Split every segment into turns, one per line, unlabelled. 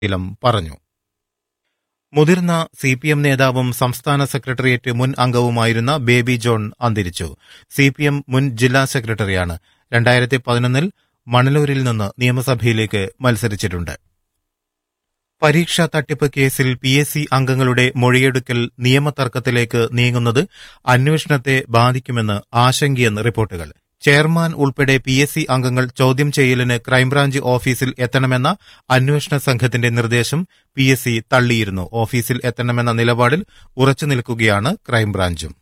ഇലം പറഞ്ഞു മുതിർന്ന C P M നേതാവും സംസ്ഥാന സെക്രട്ടേറിയറ്റ് മുൻ അംഗവുമായിരുന്ന ബേബി ജോൺ അന്തരിച്ചു സി പി എം മുൻ ജില്ലാ സെക്രട്ടറിയാണ് രണ്ടായിരത്തി പതിനൊന്നിൽ മണലൂരിൽ നിന്ന് നിയമസഭയിലേക്ക് മത്സരിച്ചിട്ടുണ്ട് പരീക്ഷാ തട്ടിപ്പ് കേസിൽ പി എസ് സി അംഗങ്ങളുടെ മൊഴിയെടുക്കൽ നിയമതർക്കത്തിലേക്ക് നീങ്ങുന്നത് അന്വേഷണത്തെ ബാധിക്കുമെന്ന് ആശങ്കയെന്ന് റിപ്പോർട്ടുകൾ ചെയർമാൻ ഉൾപ്പെടെ പി എസ് സി അംഗങ്ങൾ ചോദ്യം ചെയ്യലിന് ക്രൈംബ്രാഞ്ച് ഓഫീസിൽ എത്തണമെന്ന അന്വേഷണ സംഘത്തിന്റെ നിർദ്ദേശം പി എസ് സി തള്ളിയിരുന്നു ഓഫീസിൽ എത്തണമെന്ന നിലപാടിൽ ഉറച്ചു നിൽക്കുകയാണ് ക്രൈംബ്രാഞ്ചും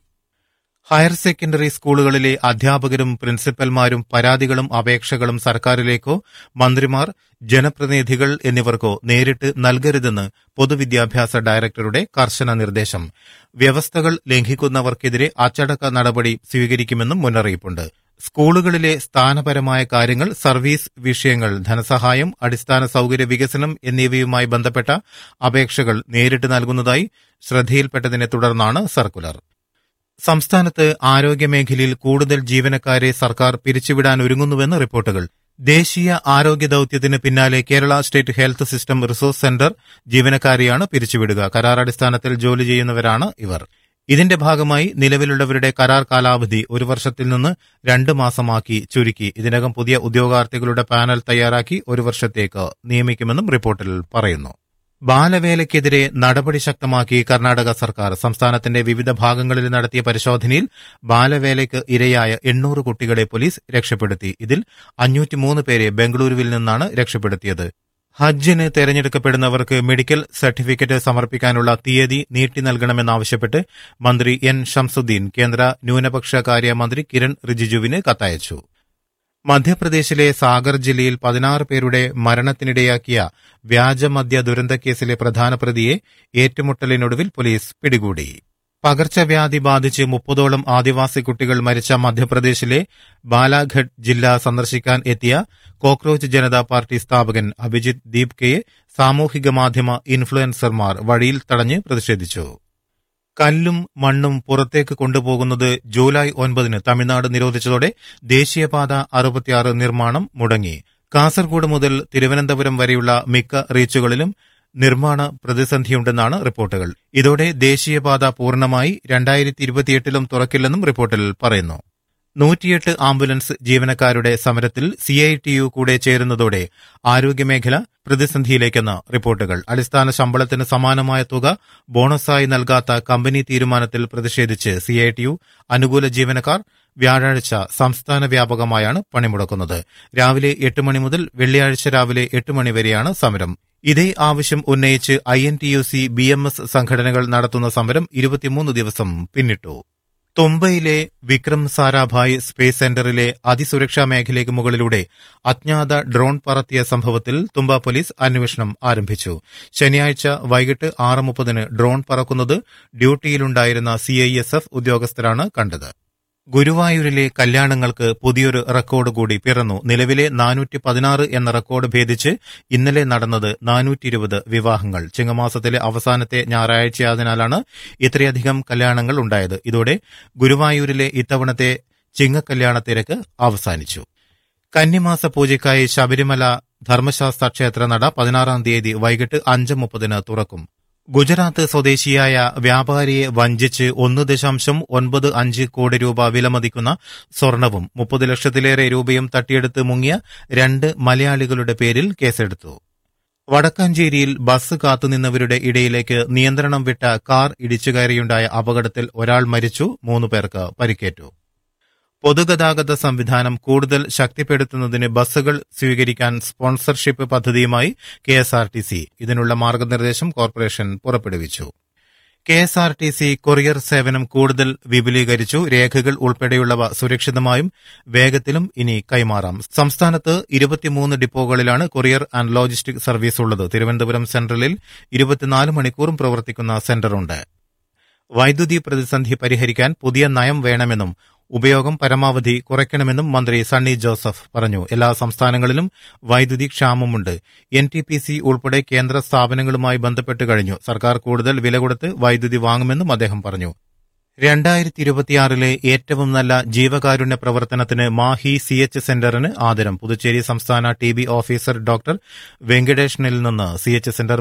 ഹയർ സെക്കൻഡറി സ്കൂളുകളിലെ അധ്യാപകരും പ്രിൻസിപ്പൽമാരും പരാതികളും അപേക്ഷകളും സർക്കാരിലേക്കോ മന്ത്രിമാർ ജനപ്രതിനിധികൾ എന്നിവർക്കോ നേരിട്ട് നൽകരുതെന്ന് പൊതുവിദ്യാഭ്യാസ ഡയറക്ടറുടെ കർശന നിർദ്ദേശം വ്യവസ്ഥകൾ ലംഘിക്കുന്നവർക്കെതിരെ അച്ചടക്ക നടപടി സ്വീകരിക്കുമെന്നും മുന്നറിയിപ്പുണ്ട് സ്കൂളുകളിലെ സ്ഥാനപരമായ കാര്യങ്ങൾ സർവീസ് വിഷയങ്ങൾ ധനസഹായം അടിസ്ഥാന സൌകര്യ വികസനം എന്നിവയുമായി ബന്ധപ്പെട്ട അപേക്ഷകൾ നേരിട്ട് നൽകുന്നതായി ശ്രദ്ധയിൽപ്പെട്ടതിനെ തുടർന്നാണ് സർക്കുലർ സംസ്ഥാനത്ത് ആരോഗ്യമേഖലയിൽ കൂടുതൽ ജീവനക്കാരെ സർക്കാർ പിരിച്ചുവിടാൻ ഒരുങ്ങുന്നുവെന്ന് റിപ്പോർട്ടുകൾ ദേശീയ ആരോഗ്യ ദൌത്യത്തിന് പിന്നാലെ Kerala state health system resource centre ജീവനക്കാരെയാണ് പിരിച്ചുവിടുക കരാറടിസ്ഥാനത്തിൽ ജോലി ചെയ്യുന്നവരാണ് ഇവർ ഇതിന്റെ ഭാഗമായി നിലവിലുള്ളവരുടെ കരാർ കാലാവധി ഒരു വർഷത്തിൽ നിന്ന് രണ്ട് മാസമാക്കി ചുരുക്കി ഇതിനകം പുതിയ ഉദ്യോഗാർത്ഥികളുടെ പാനൽ തയ്യാറാക്കി ഒരു വർഷത്തേക്ക് നിയമിക്കുമെന്നും റിപ്പോർട്ടിൽ പറയുന്നു ബാലവേലയ്ക്കെതിരെ നടപടി ശക്തമാക്കി കർണാടക സർക്കാർ സംസ്ഥാനത്തിന്റെ വിവിധ ഭാഗങ്ങളിൽ നടത്തിയ പരിശോധനയിൽ ബാലവേലയ്ക്ക് ഇരയായ എണ്ണൂറ് കുട്ടികളെ പോലീസ് രക്ഷപ്പെടുത്തി ഇതിൽ അഞ്ഞൂറ്റിമൂന്ന് പേരെ ബംഗളൂരുവിൽ നിന്നാണ് രക്ഷപ്പെടുത്തിയത് ഹജ്ജിന് തെരഞ്ഞെടുക്കപ്പെടുന്നവർക്ക് മെഡിക്കൽ സർട്ടിഫിക്കറ്റ് സമർപ്പിക്കാനുള്ള തീയതി നീട്ടി നൽകണമെന്നാവശ്യപ്പെട്ട് മന്ത്രി എൻ ഷംസുദ്ദീൻ കേന്ദ്ര ന്യൂനപക്ഷ കാര്യ മന്ത്രി കിരൺ റിജിജുവിന് കത്തയച്ചു മധ്യപ്രദേശിലെ സാഗർ ജില്ലയിൽ പതിനാറ് പേരുടെ മരണത്തിനിടയാക്കിയ വ്യാജമദ്യ ദുരന്തക്കേസിലെ പ്രധാന പ്രതിയെ ഏറ്റുമുട്ടലിനൊടുവിൽ പോലീസ് പിടികൂടി പകർച്ചവ്യാധി ബാധിച്ച് മുപ്പതോളം ആദിവാസി കുട്ടികൾ മരിച്ച മധ്യപ്രദേശിലെ ബാലാഘട്ട് ജില്ല സന്ദർശിക്കാൻ എത്തിയ കോക്രോച്ച് ജനതാ പാർട്ടി സ്ഥാപകൻ അഭിജിത് ദീപ്കയെ സാമൂഹിക മാധ്യമ ഇൻഫ്ലുവൻസർമാർ വഴിയിൽ തടഞ്ഞ് പ്രതിഷേധിച്ചു കല്ലും മണ്ണും പുറത്തേക്ക് കൊണ്ടുപോകുന്നത് ജൂലൈ ഒൻപതിന് തമിഴ്നാട് നിരോധിച്ചതോടെ ദേശീയപാത അറുപത്തിയാറ് നിർമ്മാണം മുടങ്ങി കാസർഗോഡ് മുതൽ തിരുവനന്തപുരം വരെയുള്ള മിക്ക റീച്ചുകളിലും നിർമ്മാണ പ്രതിസന്ധിയുണ്ടെന്നാണ് റിപ്പോർട്ടുകൾ ഇതോടെ ദേശീയപാത പൂർണ്ണമായി രണ്ടായിരത്തി ഇരുപത്തിയെട്ടിലും തുറക്കില്ലെന്നും റിപ്പോർട്ടിൽ പറയുന്നു നൂറ്റിയെട്ട് ആംബുലൻസ് ജീവനക്കാരുടെ സമരത്തിൽ സി ഐ ടി യു കൂടെ ചേരുന്നതോടെ ആരോഗ്യമേഖല പ്രതിസന്ധിയിലേക്കെന്ന് റിപ്പോർട്ടുകൾ അടിസ്ഥാന ശമ്പളത്തിന് സമാനമായ തുക ബോണസായി നൽകാത്ത കമ്പനി തീരുമാനത്തിൽ പ്രതിഷേധിച്ച് സി ഐ ടി യു അനുകൂല ജീവനക്കാർ വ്യാഴാഴ്ച സംസ്ഥാന വ്യാപകമായാണ് പണിമുടക്കുന്നത് രാവിലെ എട്ട് മണി മുതൽ വെള്ളിയാഴ്ച രാവിലെ എട്ട് മണി വരെയാണ് സമരം ഇതേ ആവശ്യം ഉന്നയിച്ച് I N T U C B M S സംഘടനകൾ നടത്തുന്ന സമരം ഇരുപത്തിമൂന്ന് ദിവസം പിന്നിട്ടു തുമ്പയിലെ വിക്രം സാരാഭായ് സ്പേസ് സെന്ററിലെ അതിസുരക്ഷാ മേഖലയ്ക്ക് മുകളിലൂടെ അജ്ഞാത ഡ്രോൺ പറത്തിയ സംഭവത്തിൽ തുമ്പ പോലീസ് അന്വേഷണം ആരംഭിച്ചു ശനിയാഴ്ച വൈകിട്ട് ആറ് മുപ്പതിന് ഡ്രോൺ പറക്കുന്നത് ഡ്യൂട്ടിയിലുണ്ടായിരുന്ന സിഐഎസ്എഫ് ഉദ്യോഗസ്ഥരാണ് കണ്ടത് ഗുരുവായൂരിലെ കല്യാണങ്ങൾക്ക് പുതിയൊരു റെക്കോർഡ് കൂടി പിറന്നു നിലവിലെ നാനൂറ്റി പതിനാറ് എന്ന റെക്കോർഡ് ഭേദിച്ച് ഇന്നലെ നടന്നത് നാനൂറ്റി ഇരുപത് വിവാഹങ്ങൾ ചിങ്ങമാസത്തിലെ അവസാനത്തെ ഞായറാഴ്ചയായതിനാലാണ് ഇത്രയധികം കല്യാണങ്ങൾ ഉണ്ടായത് ഇതോടെ ഗുരുവായൂരിലെ ഇത്തവണത്തെ ചിങ്ങക്കല്യാണ തിരക്ക് അവസാനിച്ചു കന്നിമാസ പൂജയ്ക്കായി ശബരിമല ധർമ്മശാസ്ത്ര ക്ഷേത്ര നട പതിനാറാം തീയതി വൈകിട്ട് അഞ്ച് മുപ്പതിന് തുറക്കും ഗുജറാത്ത് സ്വദേശിയായ വ്യാപാരിയെ വഞ്ചിച്ച് ഒന്ന് ദശാംശം ഒൻപത് അഞ്ച് കോടി രൂപ വിലമതിക്കുന്ന സ്വർണവും മുപ്പത് ലക്ഷത്തിലേറെ രൂപയും തട്ടിയെടുത്ത് മുങ്ങിയ രണ്ട് മലയാളികളുടെ പേരിൽ കേസെടുത്തു വടക്കാഞ്ചേരിയിൽ ബസ് കാത്തുനിന്നവരുടെ ഇടയിലേക്ക് നിയന്ത്രണം വിട്ട കാർ ഇടിച്ചുകയറിയുണ്ടായ അപകടത്തിൽ ഒരാൾ മരിച്ചു മൂന്ന് പേർക്ക് പരിക്കേറ്റു പൊതുഗതാഗത സംവിധാനം കൂടുതൽ ശക്തിപ്പെടുത്തുന്നതിന് ബസ്സുകൾ സ്വീകരിക്കാൻ സ്പോൺസർഷിപ്പ് പദ്ധതിയുമായി K S R T C ഇതിനുള്ള മാർഗനിർദ്ദേശം കോർപ്പറേഷൻ പുറപ്പെടുവിച്ചു K S R T C courier സേവനം കൂടുതൽ വിപുലീകരിച്ചു രേഖകൾ ഉൾപ്പെടെയുള്ളവ സുരക്ഷിതമായും വേഗത്തിലും ഇനി കൈമാറാം സംസ്ഥാനത്ത് ഇരുപത്തിമൂന്ന് ഡിപ്പോകളിലാണ് കൊറിയർ ആൻഡ് ലോജിസ്റ്റിക് സർവീസ് ഉള്ളത് തിരുവനന്തപുരം സെൻട്രലിൽ ഇരുപത്തിനാല് മണിക്കൂറും പ്രവർത്തിക്കുന്ന സെന്ററുണ്ട് വൈദ്യുതി പ്രതിസന്ധി പരിഹരിക്കാൻ പുതിയ നയം വേണമെന്നും ഉപയോഗം പരമാവധി കുറയ്ക്കണമെന്നും മന്ത്രി സണ്ണി ജോസഫ് പറഞ്ഞു എല്ലാ സംസ്ഥാനങ്ങളിലും വൈദ്യുതി ക്ഷാമമുണ്ട് എൻ ടി പി സി ഉൾപ്പെടെ കേന്ദ്ര സ്ഥാപനങ്ങളുമായി ബന്ധപ്പെട്ട് കഴിഞ്ഞു സർക്കാർ കൂടുതൽ വില കൊടുത്ത് വൈദ്യുതി വാങ്ങുമെന്നും അദ്ദേഹം പറഞ്ഞു രണ്ടായിരത്തി ഇരുപത്തിയാറിലെ ഏറ്റവും നല്ല ജീവകാരുണ്യ പ്രവർത്തനത്തിന് മാഹി സി എച്ച് സെന്ററിന് ആദരം പുതുച്ചേരി സംസ്ഥാന ടി ബി ഓഫീസർ ഡോക്ടർ വെങ്കടേഷനിൽ നിന്ന് സി എച്ച് സെന്റർ